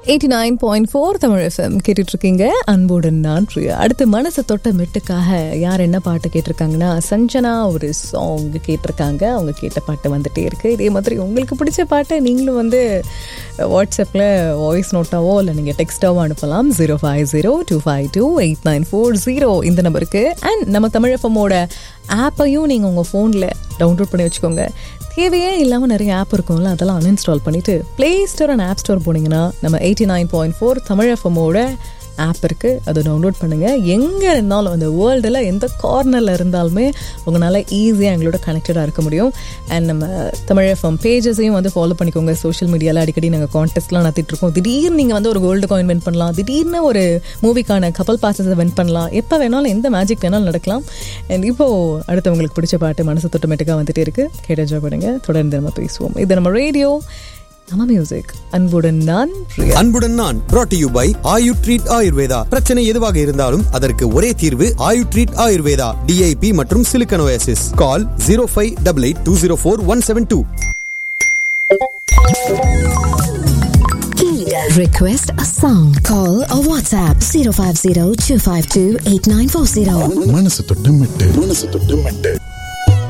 Eighty nine point four Tamil FM கேட்டுட்டு இருக்கீங்க அன்புடன் நான் பிரியா அடுத்து மனசை தொட்ட மெட்டுக்காக யார் என்ன பாட்டு கேட்டிருக்காங்கன்னா சஞ்சனா ஒரு சாங் கேட்டிருக்காங்க அவங்க கேட்ட பாட்டு வந்துட்டே இருக்கு இதே மாதிரி உங்களுக்கு பிடிச்ச பாட்டை நீங்களும் வந்து வாட்ஸ்அப்பில் வாய்ஸ் நோட்டாவோ இல்லை நீங்கள் டெக்ஸ்ட்டாவோ அனுப்பலாம் zero five zero two five two eight nine four zero இந்த நம்பருக்கு அண்ட் நம்ம தமிழ் எஃப்எம்மோட ஆப்பையும் நீங்கள் உங்கள் ஃபோனில் டவுன்லோட் பண்ணி வச்சுக்கோங்க தேவையே இல்லாமல் நிறைய ஆப் இருக்கும்ல அதெல்லாம் அன்இன்ஸ்டால் பண்ணிவிட்டு play store and app store போனீங்கன்னா நம்ம eighty nine point four Tamil எஃப்எம்மோட ஆப் இருக்குது அதை டவுன்லோட் பண்ணுங்கள் எங்கே இருந்தாலும் அந்த வேர்ல்டில் எந்த கார்னரில் இருந்தாலுமே உங்களால் ஈஸியாக எங்களோட கனெக்டடாக இருக்க முடியும் அண்ட் நம்ம தமிழ் எஃப்எம் பேஜஸையும் வந்து ஃபாலோ பண்ணிக்கோங்க சோஷியல் மீடியாவில் அடிக்கடி நாங்கள் கான்டெஸ்ட்லாம் நடத்திட்டுருக்கோம் திடீர்னு நீங்கள் வந்து ஒரு கோல்டு காயின் வின் பண்ணலாம் திடீர்னு ஒரு மூவிக்கான கப்பல் பாசஸை வின் பண்ணலாம் எப்போ வேணாலும் எந்த மேஜிக் வேணாலும் நடக்கலாம் அண்ட் இப்போது அடுத்து உங்களுக்கு பிடிச்ச பாட்டு மனசு தொட்டமேட்டுக்காக வந்துட்டே இருக்குது கேட்டு என்ஜாய் பண்ணுங்க தொடர்ந்து நம்ம பேசுவோம் இது நம்ம ரேடியோ நம்ம மியூசிக் அன்புடன் நான் பிரியா அன்புடன் நான் brought to you by Ayu treat Ayurveda பிரச்சனை எதுவாக இருந்தாலும் அதற்கு ஒரே தீர்வு ஆயு ட்ரீட் ஆயுர்வேதா டிஐபி மற்றும் சிலிக்கனோயாசிஸ் call zero five double eight two zero four one seven two Request a song. Call or WhatsApp 050 252 8940. மனசு தொட்டு மெட்டு மனசு தொட்டு மெட்டு